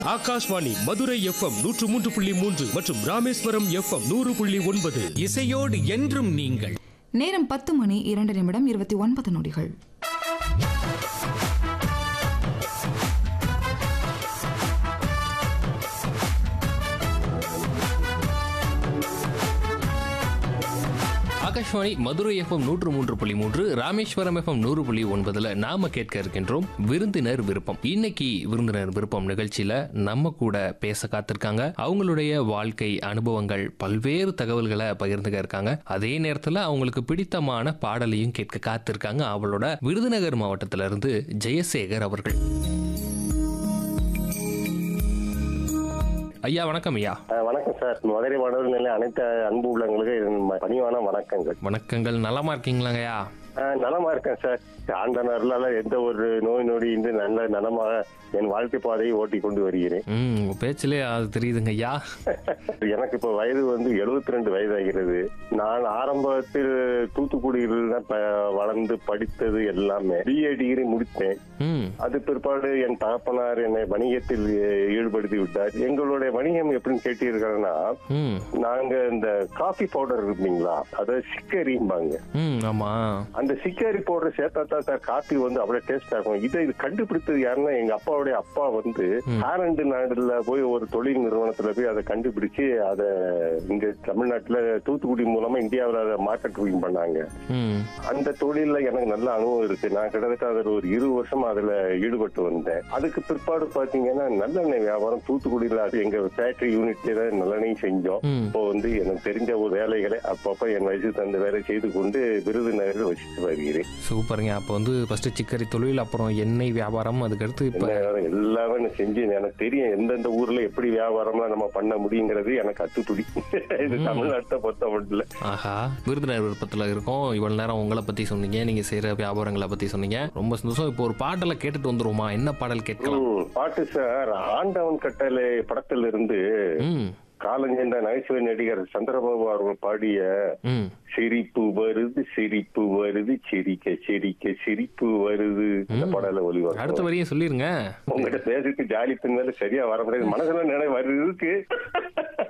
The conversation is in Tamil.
ஆகாஷ்வாணி மதுரை எஃப்எம் நூற்று மூன்று புள்ளி மூன்று மற்றும் ராமேஸ்வரம் எஃப்எம் நூறு புள்ளி ஒன்பது இசையோடு என்றும் நீங்கள் நேரம் பத்து மணி இரண்டு நிமிடம் இருபத்தி ஒன்பது நொடிகள் ஆகாஷ்வாணி மதுரை எஃப்எம் நூற்று மூன்று புள்ளி மூன்று ராமேஸ்வரம் எஃப்எம் நூறு புள்ளி ஒன்பதுல நாம கேட்க இருக்கின்றோம் விருந்தினர் விருப்பம் இன்னைக்கு விருந்தினர் விருப்பம் நிகழ்ச்சியில நம்ம கூட பேச காத்திருக்காங்க அவங்களுடைய வாழ்க்கை அனுபவங்கள் பல்வேறு தகவல்களை பகிர்ந்துக்க இருக்காங்க அதே நேரத்துல அவங்களுக்கு பிடித்தமான பாடலையும் கேட்க காத்திருக்காங்க அவளோட விருதுநகர் மாவட்டத்தில இருந்து ஜெயசேகர் அவர்கள் ஐயா வணக்கம் ஐயா அஹ் வணக்கம் சார் மதுரை மாணவர் நிலை அனைத்து அன்பு உள்ளவங்களுக்கு என் ம- பணிவான வணக்கங்கள் வணக்கங்கள் நலமா இருக்கீங்களாங்கய்யா அஹ் நலமா இருக்கேன் சார் ஆண்டனர்லால எந்த ஒரு நோய் நொடி இன்றி நல்ல நலமாக என் வாழ்க்கை பாதையை ஓட்டி கொண்டு வருகிறேன் ம் உங்க பேச்சிலே அது தெரியுதுங்க ஐயா எனக்கு இப்போ வயது வந்து 72 ரெண்டு வயதாகிறது நான் ஆரம்பத்தில் தூத்துக்குடியில் தான் ப- வளர்ந்து படித்தது எல்லாமே பிஏ டிகிரி முடித்தேன் ம் அது பிற்பாடு என் தகப்பனார் என்னை வணிகத்தில் அஹ், ஈடுபடுத்தி விட்டார் எங்களுடைய வணிகம் எப்படின்னு கேட்டீர்கள்னா ம் நாங்க இந்த காஃபி பவுடர் இருப்பீங்களா அதை சிக்கரிம்பாங்க ம் ஆமா அந்த சிக்கரி பவுடர் சேர்த்தா தான் சார் காஃபி வந்து அப்படியே டேஸ்ட் ஆகும் இதை இது கண்டுபிடித்தது யாருன்னா எங்க அப்பாவுடைய அப்பா வந்து ஆரண்டு நாடுல போய் ஒரு தொழில் நிறுவனத்துல போய் அதை கண்டுபிடிச்சு அதை இங்க தமிழ்நாட்டுல தூத்துக்குடி மூலமா இந்தியாவுல அதை மார்க்கெட்டிங் பண்ணாங்க ம் அந்த தொழில்ல எனக்கு நல்ல அனுபவம் இருக்கு நான் கிட்டத்தட்ட அதுல ஒரு இருபது வருஷமா அதுல ஈடுபட்டு வந்தேன் அதுக்கு பிற்பாடு பாத்தீங்கன்னா நல்லெண்ணெய் வியாபாரம் தூத்துக்குடியில அது எங்க ஃபேக்டரி யூனிட்ல நல்லெண்ணெய் செஞ்சோம் ம். இப்போ வந்து எனக்கு தெரிஞ்ச ஒரு வேலைகளை அப்பப்ப என் வயசுக்கு தகுந்த வேலை செய்து கொண்டு விருதுநகரில் வசித்து வருகிறேன் சூப்பருங்க அப்போ வந்து ஃபர்ஸ்ட் சிக்கரி தொழில் அப்புறம் எண்ணெய் வியாபாரம் அதுக்கடுத்து இப்போ என்ன எல்லாமே நான் செஞ்சு எனக்கு தெரியும் எந்தெந்த ஊர்ல எப்படி வியாபாரம்லாம் நம்ம பண்ண முடியுங்கிறது எனக்கு அத்துத்துடி இது தமிழ்நாட்டை பொறுத்த மட்டும் இல்ல ஆஹா விருதுநகர் விருப்பத்தில் இருக்கோம் இவ்வளவு நேரம் உங்களை பத்தி சொன்னீங்க நீங்க செய்யற வியாபாரங்களை பத்தி சொன்னீங்க ரொம்ப சந்தோஷம் இப்போ ஒரு பாடலை கேட்டுட்டு வந்துருவோமா என்ன பாடல் கேட்கலாம் ம், பாட்டு சார் ஆண்டவன் கட்டளை படத்துல இருந்து ம் காலஞ்சென்ற நகைச்சுவை நடிகர் சந்திரபாபு அவர்கள் பாடிய ம் சிரிப்பு வருது சிரிப்பு வருது சிரிக்க சிரிக்க சிரிப்பு வருது இந்த பாடல அடுத்த ஒளிவரும் வரியும் சொல்லிருங்க உங்ககிட்ட பேசிட்டு ஜாலி பின்னால சரியா வர முடியாது மனசுல நினை வருது இருக்கு